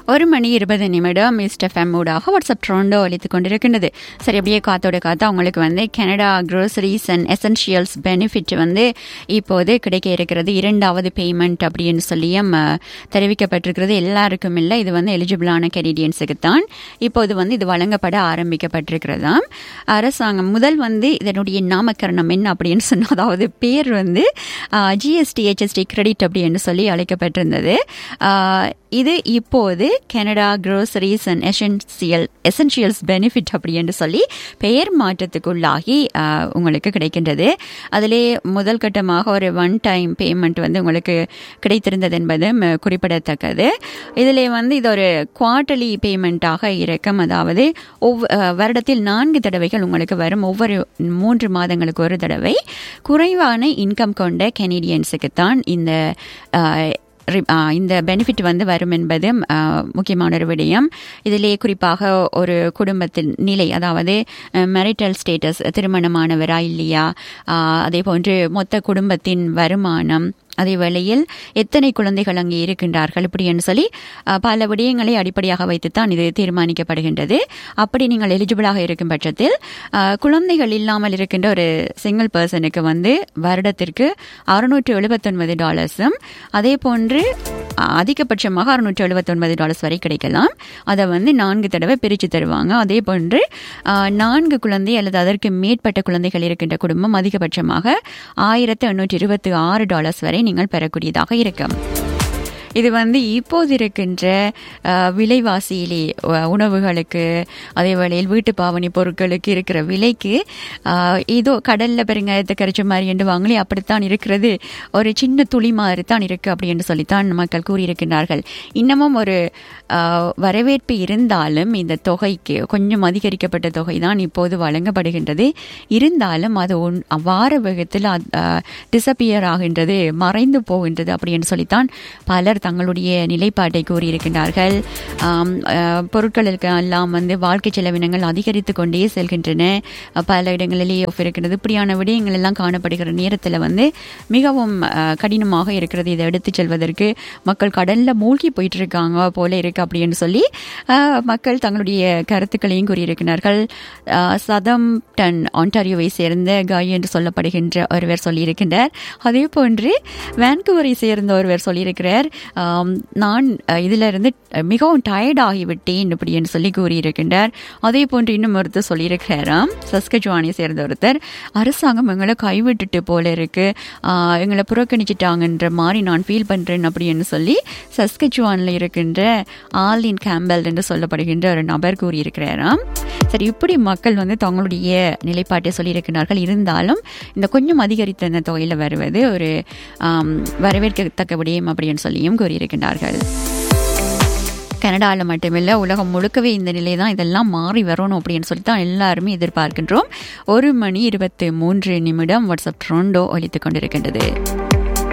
ஒரு மணி இருபது நிமிடம் மிஸ்டர் ஃபெம் ஊடாக வாட்ஸ்அப் ட்ரோண்டோ அளித்துக் கொண்டிருக்கின்றது சரி அப்படியே காத்தோட காத்தா உங்களுக்கு வந்து Canada groceries and essentials benefit வந்து இப்போது கிடைக்க இருக்கிறது இரண்டாவது பேமெண்ட் அப்படின்னு சொல்லியும் அஹ், தெரிவிக்கப்பட்டிருக்கிறது எல்லாருக்கும் இல்லை இது வந்து எலிஜிபிளான கெனடியன்ஸுக்கு தான் இப்போது வந்து இது வழங்கப்பட ஆரம்பிக்கப்பட்டிருக்கிறதாம் அரசாங்கம் முதல் வந்து இதனுடைய நாமக்கரணம் என்ன அப்படின்னு சொன்னா அதாவது பேர் வந்து ஜிஎஸ்டி ஹெச்எஸ்டி கிரெடிட் அப்படின்னு சொல்லி அழைக்கப்பட்டிருந்தது ஆஹ், இது இப்போது Canada groceries and essential essentials benefit அப்படி என்று சொல்லி பெயர் மாற்றத்துக்குள்ளாகி ஆஹ், உங்களுக்கு கிடைக்கின்றது அதிலே முதல் கட்டமாக ஒரு ஒன் டைம் பேமெண்ட் வந்து உங்களுக்கு கிடைத்திருந்தது என்பதும் அஹ், குறிப்பிடத்தக்கது இதிலே வந்து இது ஒரு குவார்டர்லி பேமெண்ட்டாக இருக்கும் அதாவது ஒவ்வொ அஹ், வருடத்தில் நான்கு தடவைகள் உங்களுக்கு வரும் ஒவ்வொரு மூன்று மாதங்களுக்கு ஒரு தடவை குறைவான இன்கம் கொண்ட கெனடியன்ஸுக்கு தான் இந்த அஹ், ரி- ஆ, இந்த பெனிஃபிட் வந்து வரும் என்பது ஆ, முக்கியமான ஒரு விடயம் இதிலே குறிப்பாக ஒரு குடும்பத்தின் நிலை அதாவது மேரிட்டல் ஸ்டேட்டஸ் திருமணமானவரா இல்லையா ஆ, அதே போன்று மொத்த குடும்பத்தின் வருமானம் அதே வேளையில் எத்தனை குழந்தைகள் அங்கே இருக்கின்றார்கள் இப்படி என்று சொல்லி ஆ, பல விடயங்களை அடிப்படையாக வைத்துத்தான் இது தீர்மானிக்கப்படுகின்றது அப்படி நீங்கள் எலிஜிபிளாக இருக்கும் பட்சத்தில் ஆ, குழந்தைகள் இல்லாமல் இருக்கின்ற ஒரு சிங்கிள் பர்சனுக்கு வந்து வருடத்திற்கு அறுநூற்று எழுபத்தொன்பது டாலர்ஸும் அதே போன்று அ, அதிகபட்சமாக அறுநூற்று எழுபத்தொன்பது டாலர்ஸ் வரை கிடைக்கலாம் அதை வந்து நான்கு தடவை பிரித்து தருவாங்க அதே போன்று ஆ, நான்கு குழந்தை அல்லது அதற்கு மேற்பட்ட குழந்தைகள் இருக்கின்ற குடும்பம் அதிகபட்சமாக ஆயிரத்து எண்ணூற்றி இருபத்தி ஆறு டாலர்ஸ் வரை நீங்கள் பெறக்கூடியதாக இருக்கும் இது வந்து இப்போது இருக்கின்ற அஹ், விலைவாசியிலே அஹ், உணவுகளுக்கு அதே வேளையில் வீட்டு பாவனை பொருட்களுக்கு இருக்கிற விலைக்கு அஹ், ஏதோ கடல்ல பெருங்காயத்தை கரைச்ச மாதிரி என்று வாங்கலே அப்படித்தான் இருக்கிறது ஒரு சின்ன துளி மாதிரி தான் இருக்கு அப்படி என்று சொல்லித்தான் மக்கள் கூறியிருக்கின்றார்கள் இன்னமும் ஒரு அஹ், வரவேற்பு இருந்தாலும் இந்த தொகைக்கு கொஞ்சம் அதிகரிக்கப்பட்ட தொகை தான் இப்போது வழங்கப்படுகின்றது இருந்தாலும் அது ஒன் அவ்வாற வேகத்தில் டிசப்பியர் ஆகின்றது மறைந்து போகின்றது அப்படி என்று சொல்லித்தான் பலர் தங்களுடைய நிலைப்பாட்டை கூறியிருக்கின்றார்கள் ஆம், அஹ், பொருட்களுக்கு எல்லாம் வந்து வாழ்க்கை செலவினங்கள் அதிகரித்து கொண்டே செல்கின்றன அஹ், பல இடங்களிலே off இருக்கிறது இப்படியான விடயங்கள் எல்லாம் காணப்படுகிற நேரத்தில் வந்து மிகவும் அஹ், கடினமாக இருக்கிறது இதை எடுத்துச் செல்வதற்கு மக்கள் கடல்ல மூழ்கி போயிட்டு இருக்காங்க போல இருக்கு அப்படின்னு சொல்லி அஹ், மக்கள் தங்களுடைய கருத்துக்களையும் கூறியிருக்கிறார்கள் அஹ், சதம் டன் ஆன்டாரியோவை சேர்ந்த காய் என்று சொல்லப்படுகின்ற ஒருவர் சொல்லியிருக்கின்றார் அதே போன்று வான்கூவரை சேர்ந்த ஒருவர் சொல்லியிருக்கிறார் ஆம், நான் அஹ், இதுல இருந்து மிகவும் டயர்ட் ஆகிவிட்டேன் இப்படி என்று சொல்லி கூறியிருக்கின்றார் அதே போன்று இன்னும் ஒருத்தர் சொல்லியிருக்கிறாராம் சஸ்கஜுவானை சேர்ந்த ஒருத்தர் அரசாங்கம் எங்களை கைவிட்டுட்டு போல இருக்கு ஆஹ், எங்களை புறக்கணிச்சிட்டாங்கன்ற மாதிரி நான் ஃபீல் பண்றேன் அப்படின்னு சொல்லி சஸ்கஜுவான்ல இருக்கின்ற ஆலின் கேம்பல் என்று சொல்லப்படுகின்ற ஒரு நபர் கூறியிருக்கிறாராம் சரி இப்படி மக்கள் வந்து தங்களுடைய நிலைப்பாட்டை சொல்லியிருக்கிறார்கள் இருந்தாலும் இந்த கொஞ்சம் அதிகரித்த இந்த தொகையில் வருவது ஒரு ஆம், வரவேற்கத்தக்க விடயம் அப்படின்னு சொல்லியும் கூறியிருக்கின்றார்கள் கனடாவில் மட்டுமில்லை உலகம் முழுக்கவே இந்த நிலை தான் இதெல்லாம் மாறி வரணும் அப்படின்னு சொல்லி தான் எல்லாருமே எதிர்பார்க்கின்றோம் ஒரு மணி இருபத்தி மூன்று நிமிடம் வாட்ஸ்அப் ட்ரோண்டோ ஒலித்துக் கொண்டிருக்கின்றது